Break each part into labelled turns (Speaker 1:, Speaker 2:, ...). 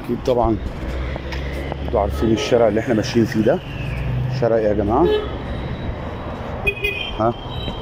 Speaker 1: اكيد طبعا انتوا عارفين الشارع اللي احنا ماشيين فيه ده شارع ايه يا جماعه ها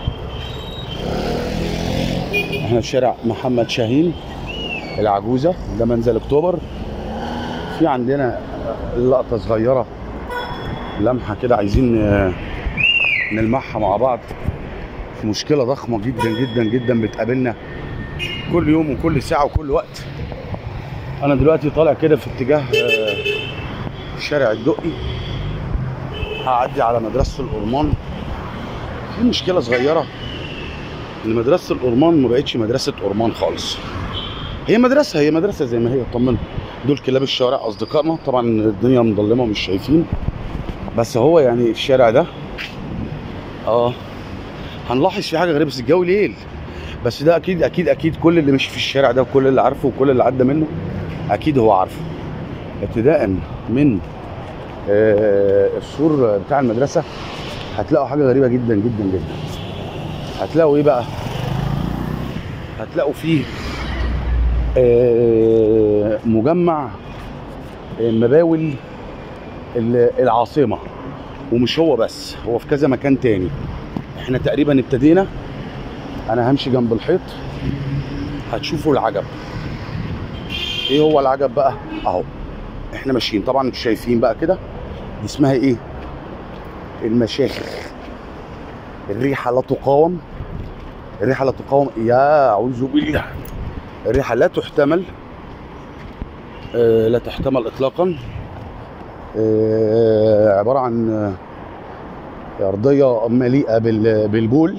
Speaker 1: احنا في شارع محمد شاهين العجوزه ده منزل اكتوبر في عندنا لقطه صغيره لمحه كده عايزين آه، نلمعها مع بعض في مشكله ضخمه جدا جدا جدا بتقابلنا كل يوم وكل ساعه وكل وقت انا دلوقتي طالع كده في اتجاه آه، شارع الدقي هعدي على مدرسه الأورمان في مشكله صغيره ان مدرسه الأورمان ما بقتش مدرسه أورمان خالص هي مدرسه هي مدرسه زي ما هي طمنا دول كلاب الشوارع اصدقائنا طبعا الدنيا مظلمه ومش شايفين بس هو يعني الشارع ده اه هنلاحظ في حاجه غريبه بس الجو ليل بس ده اكيد اكيد اكيد كل اللي مشي في الشارع ده وكل اللي عارفه وكل اللي عدى منه اكيد هو عارفه ابتداء من آه، السور بتاع المدرسه هتلاقوا حاجه غريبه جدا جدا جدا هتلاقوا ايه بقى هتلاقوا فيه آه، مجمع آه، مباول ال- العاصمه ومش هو بس هو في كذا مكان تاني احنا تقريبا ابتدينا انا همشي جنب الحيط هتشوفوا العجب ايه هو العجب بقى اهو احنا ماشيين طبعا انتوا شايفين بقى كده دي اسمها ايه المشاخخ الريحه لا تقاوم الريحه لا تقاوم يا اعوذ بالله الريحه لا تحتمل آه لا تحتمل اطلاقا آه عباره عن آه، ارضيه مليئه بال- بالبول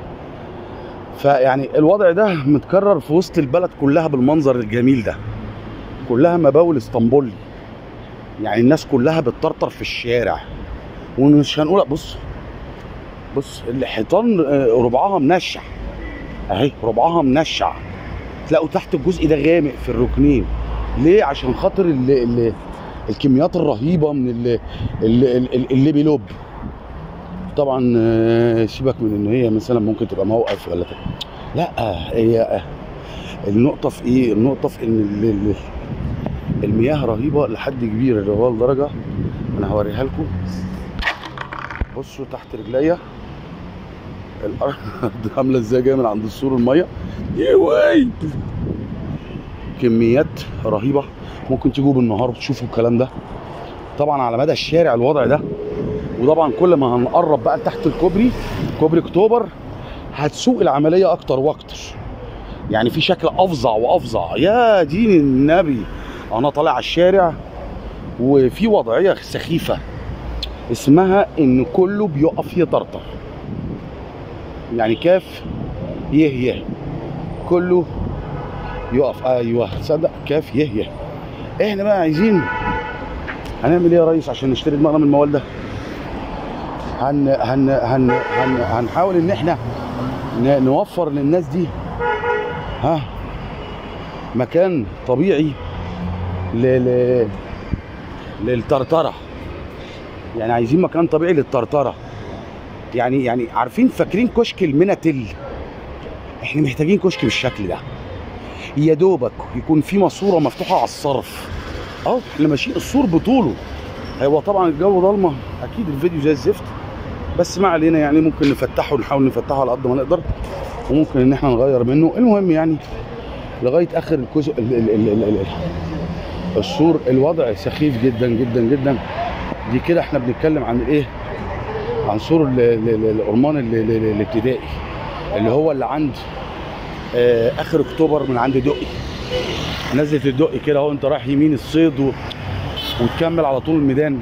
Speaker 1: فيعني الوضع ده متكرر في وسط البلد كلها بالمنظر الجميل ده كلها مباول اسطنبولي يعني الناس كلها بتطرطر في الشارع ومش هنقول بص بص الحيطان آه، ربعها منشع اهي ربعها منشع تلاقوا تحت الجزء ده غامق في الركنين ليه عشان خاطر ال ال الكميات الرهيبه من ال ال ال اللي بيلوب طبعا آه، سيبك من ان هي مثلا ممكن تبقى موقف ولا كده لا هي آه، النقطه في ايه النقطه في ان ال- ال- المياه رهيبه لحد كبير اللي هو لدرجه انا هوريها لكم بصوا تحت رجليا الارض عامله ازاي جايه من عند السور الميه يوي كميات رهيبه ممكن تيجوا بالنهار وتشوفوا الكلام ده طبعا على مدى الشارع الوضع ده وطبعا كل ما هنقرب بقى تحت الكوبري كوبري اكتوبر هتسوق العمليه اكتر واكتر يعني في شكل افظع وافظع يا دين النبي انا طالع على الشارع وفي وضعيه سخيفه اسمها ان كله بيقف يطرطر يعني كاف يه يه كله يقف ايوه صدق كاف يه يه احنا بقى عايزين هنعمل ايه يا ريس عشان نشتري دماغنا من الموال ده هن هن هن هن هنحاول ان احنا ن- نوفر للناس دي ها مكان طبيعي ل ل للطرطره يعني عايزين مكان طبيعي للطرطره يعني يعني عارفين فاكرين كشك المنتل احنا محتاجين كشك بالشكل ده يا دوبك يكون في ماسوره مفتوحه على الصرف اهو احنا ماشيين السور بطوله هو طبعا الجو ضلمه اكيد الفيديو زي الزفت بس ما علينا يعني ممكن نفتحه نحاول نفتحه على قد ما نقدر وممكن ان احنا نغير منه المهم يعني لغايه اخر الكوز... ال... ال... ال... ال... ال... السور الوضع سخيف جدا جدا جدا دي كده احنا بنتكلم عن الايه عن سور ال- ال- ال- الأرمان ال- ال- ال- الابتدائي اللي هو اللي عند آه، اخر اكتوبر من عند دقي نزلة الدقي كده اهو انت رايح يمين الصيد و... وتكمل على طول الميدان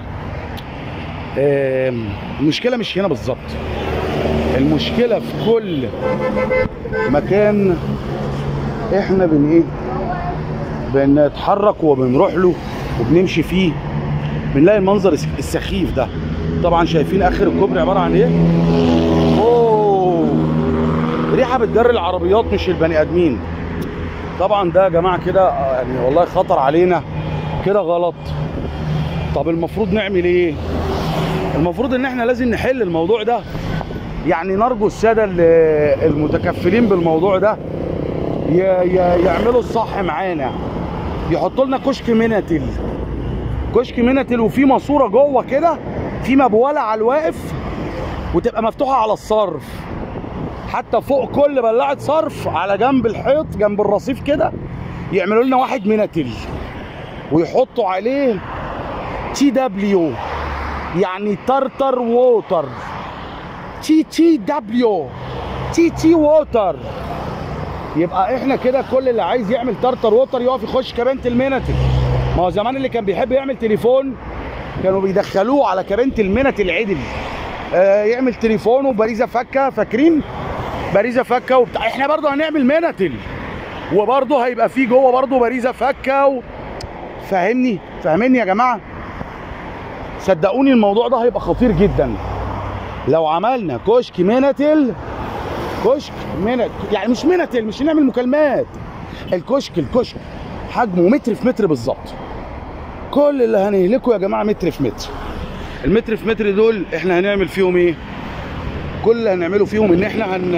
Speaker 1: آم، المشكله مش هنا بالظبط المشكله في كل مكان احنا بن ايه بنتحرك وبنروح له وبنمشي فيه بنلاقي المنظر الس- السخيف ده طبعا شايفين اخر الكوبري عباره عن ايه اوه ريحه بتجري العربيات مش البني ادمين طبعا ده يا جماعه كده آه، يعني والله خطر علينا كده غلط طب المفروض نعمل ايه المفروض ان احنا لازم نحل الموضوع ده يعني نرجو الساده ال- المتكفلين بالموضوع ده ي- ي- يعملوا الصح معانا يحطوا لنا كشك منتل كشك منتل وفي ماسوره جوه كده في مبوله على الواقف وتبقى مفتوحه على الصرف حتى فوق كل بلاعه صرف على جنب الحيط جنب الرصيف كده يعملوا لنا واحد منتل ويحطوا عليه تي دبليو يعني ترتر ووتر تي تي دبليو تي تي ووتر يبقى احنا كده كل اللي عايز يعمل ترتر ووتر يقف يخش كابينه المنتل ما هو زمان اللي كان بيحب يعمل تليفون كانوا بيدخلوه على كابينه المنتل عدل آه يعمل تليفون وباريزه فكه فاكرين باريزه فكه وبتاع احنا برضه هنعمل منتل وبرضه هيبقى فيه جوه برضه باريزه فكه و... فاهمني فاهمني يا جماعه صدقوني الموضوع ده هيبقى خطير جدا لو عملنا كشك منتل كشك منت يعني مش منتل مش هنعمل مكالمات الكشك الكشك حجمه متر في متر بالظبط كل اللي هنهلكه يا جماعه متر في متر المتر في متر دول احنا هنعمل فيهم ايه كل اللي هنعمله فيهم ان احنا هن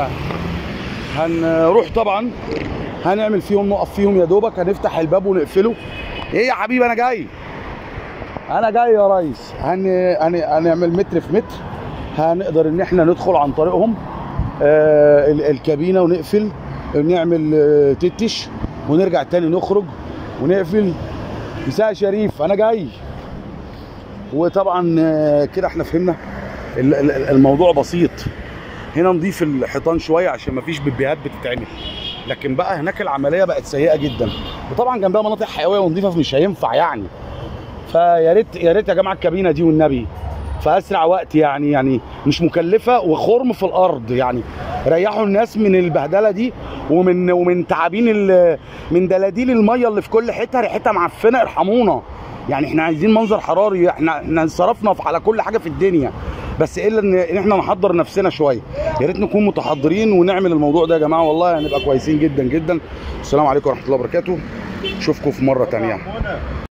Speaker 1: هنروح طبعا هنعمل فيهم نقف فيهم يا دوبك هنفتح الباب ونقفله ايه يا حبيبي انا جاي انا جاي يا ريس هن... هن... هنعمل متر في متر هنقدر ان احنا ندخل عن طريقهم آه ال- الكابينه ونقفل نعمل آه تتش ونرجع تاني نخرج ونقفل مساء شريف انا جاي وطبعا آه كده احنا فهمنا ال- ال- الموضوع بسيط هنا نضيف الحيطان شويه عشان مفيش بيبيهات بتتعمل لكن بقى هناك العمليه بقت سيئه جدا وطبعا جنبها مناطق حيويه ونظيفه فمش هينفع يعني فيا ريت يا ريت يا جماعه الكابينه دي والنبي في اسرع وقت يعني يعني مش مكلفه وخرم في الارض يعني ريحوا الناس من البهدله دي ومن ومن تعابين ال- من دلاديل الميه اللي في كل حته ريحتها معفنه ارحمونا يعني احنا عايزين منظر حراري احنا احنا انصرفنا في- على كل حاجه في الدنيا بس الا ان إن احنا نحضر نفسنا شويه يا ريت نكون متحضرين ونعمل الموضوع ده يا جماعه والله هنبقى كويسين جدا جدا السلام عليكم ورحمه الله وبركاته اشوفكم في مره تانية